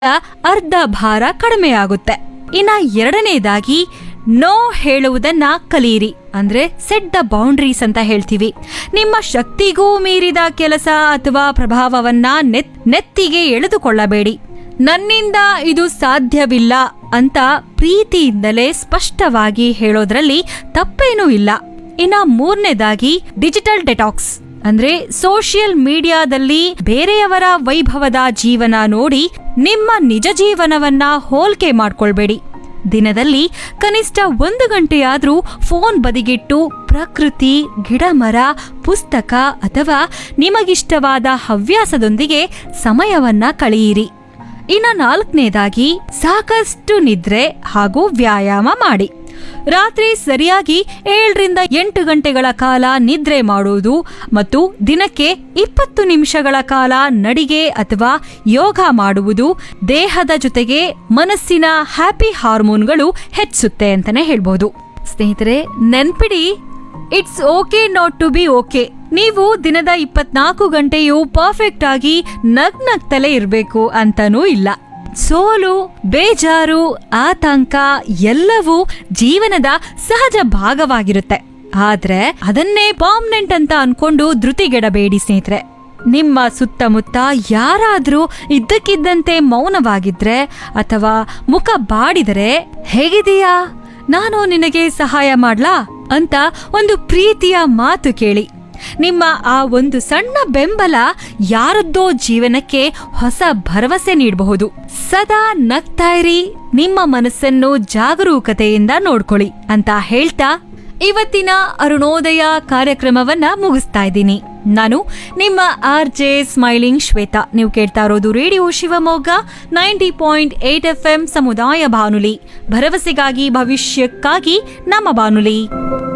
ಅರ್ಧ ಭಾರ ಕಡಿಮೆಯಾಗುತ್ತೆ ಇನ್ನ ಎರಡನೇದಾಗಿ ನೋ ಹೇಳುವುದನ್ನ ಕಲಿಯಿರಿ ಅಂದ್ರೆ ಸೆಟ್ ದ ಬೌಂಡ್ರೀಸ್ ಅಂತ ಹೇಳ್ತೀವಿ ನಿಮ್ಮ ಶಕ್ತಿಗೂ ಮೀರಿದ ಕೆಲಸ ಅಥವಾ ಪ್ರಭಾವವನ್ನ ನೆತ್ ನೆತ್ತಿಗೆ ಎಳೆದುಕೊಳ್ಳಬೇಡಿ ನನ್ನಿಂದ ಇದು ಸಾಧ್ಯವಿಲ್ಲ ಅಂತ ಪ್ರೀತಿಯಿಂದಲೇ ಸ್ಪಷ್ಟವಾಗಿ ಹೇಳೋದ್ರಲ್ಲಿ ತಪ್ಪೇನೂ ಇಲ್ಲ ಇನ್ನ ಮೂರನೇದಾಗಿ ಡಿಜಿಟಲ್ ಡೆಟಾಕ್ಸ್ ಅಂದ್ರೆ ಸೋಷಿಯಲ್ ಮೀಡಿಯಾದಲ್ಲಿ ಬೇರೆಯವರ ವೈಭವದ ಜೀವನ ನೋಡಿ ನಿಮ್ಮ ನಿಜ ಜೀವನವನ್ನ ಹೋಲ್ಕೆ ಮಾಡ್ಕೊಳ್ಬೇಡಿ ದಿನದಲ್ಲಿ ಕನಿಷ್ಠ ಒಂದು ಗಂಟೆಯಾದ್ರೂ ಫೋನ್ ಬದಿಗಿಟ್ಟು ಪ್ರಕೃತಿ ಗಿಡಮರ ಪುಸ್ತಕ ಅಥವಾ ನಿಮಗಿಷ್ಟವಾದ ಹವ್ಯಾಸದೊಂದಿಗೆ ಸಮಯವನ್ನ ಕಳೆಯಿರಿ ಇನ್ನ ನಾಲ್ಕನೇದಾಗಿ ಸಾಕಷ್ಟು ನಿದ್ರೆ ಹಾಗೂ ವ್ಯಾಯಾಮ ಮಾಡಿ ರಾತ್ರಿ ಸರಿಯಾಗಿ ಏಳರಿಂದ ಎಂಟು ಗಂಟೆಗಳ ಕಾಲ ನಿದ್ರೆ ಮಾಡುವುದು ಮತ್ತು ದಿನಕ್ಕೆ ಇಪ್ಪತ್ತು ನಿಮಿಷಗಳ ಕಾಲ ನಡಿಗೆ ಅಥವಾ ಯೋಗ ಮಾಡುವುದು ದೇಹದ ಜೊತೆಗೆ ಮನಸ್ಸಿನ ಹ್ಯಾಪಿ ಹಾರ್ಮೋನ್ಗಳು ಹೆಚ್ಚುತ್ತೆ ಅಂತಾನೆ ಹೇಳ್ಬೋದು ಸ್ನೇಹಿತರೆ ನೆನ್ಪಿಡಿ it's okay not to be okay ನೀವು ದಿನದ ಇಪ್ಪತ್ನಾಲ್ಕು ಗಂಟೆಯೂ ಪರ್ಫೆಕ್ಟ್ ಆಗಿ ನಗ್ ನಗ್ತಲೇ ಇರಬೇಕು ಅಂತಾನೂ ಇಲ್ಲ ಸೋಲು ಬೇಜಾರು ಆತಂಕ ಎಲ್ಲವೂ ಜೀವನದ ಸಹಜ ಭಾಗವಾಗಿರುತ್ತೆ ಆದ್ರೆ ಅದನ್ನೇ ಪರ್ಮನೆಂಟ್ ಅಂತ ಅನ್ಕೊಂಡು ಧೃತಿಗೆಡಬೇಡಿ ಸ್ನೇಹಿತರೆ ನಿಮ್ಮ ಸುತ್ತಮುತ್ತ ಯಾರಾದ್ರೂ ಇದ್ದಕ್ಕಿದ್ದಂತೆ ಮೌನವಾಗಿದ್ರೆ ಅಥವಾ ಮುಖ ಬಾಡಿದರೆ ಹೇಗಿದೀಯಾ ನಾನು ನಿನಗೆ ಸಹಾಯ ಮಾಡ್ಲಾ ಅಂತ ಒಂದು ಪ್ರೀತಿಯ ಮಾತು ಕೇಳಿ ನಿಮ್ಮ ಆ ಒಂದು ಸಣ್ಣ ಬೆಂಬಲ ಯಾರದ್ದೋ ಜೀವನಕ್ಕೆ ಹೊಸ ಭರವಸೆ ನೀಡಬಹುದು ಸದಾ ನಗ್ತಾ ಇರಿ ನಿಮ್ಮ ಮನಸ್ಸನ್ನು ಜಾಗರೂಕತೆಯಿಂದ ನೋಡ್ಕೊಳ್ಳಿ ಅಂತ ಹೇಳ್ತಾ ಇವತ್ತಿನ ಅರುಣೋದಯ ಕಾರ್ಯಕ್ರಮವನ್ನ ಮುಗಿಸ್ತಾ ಇದ್ದೀನಿ ನಾನು ನಿಮ್ಮ ಆರ್ ಜೆ ಸ್ಮೈಲಿಂಗ್ ಶ್ವೇತಾ ನೀವು ಕೇಳ್ತಾ ಇರೋದು radio Shivamogga ninety point eight F M ಸಮುದಾಯ ಬಾನುಲಿ ಭರವಸೆಗಾಗಿ ಭವಿಷ್ಯಕ್ಕಾಗಿ ನಮ್ಮ ಬಾನುಲಿ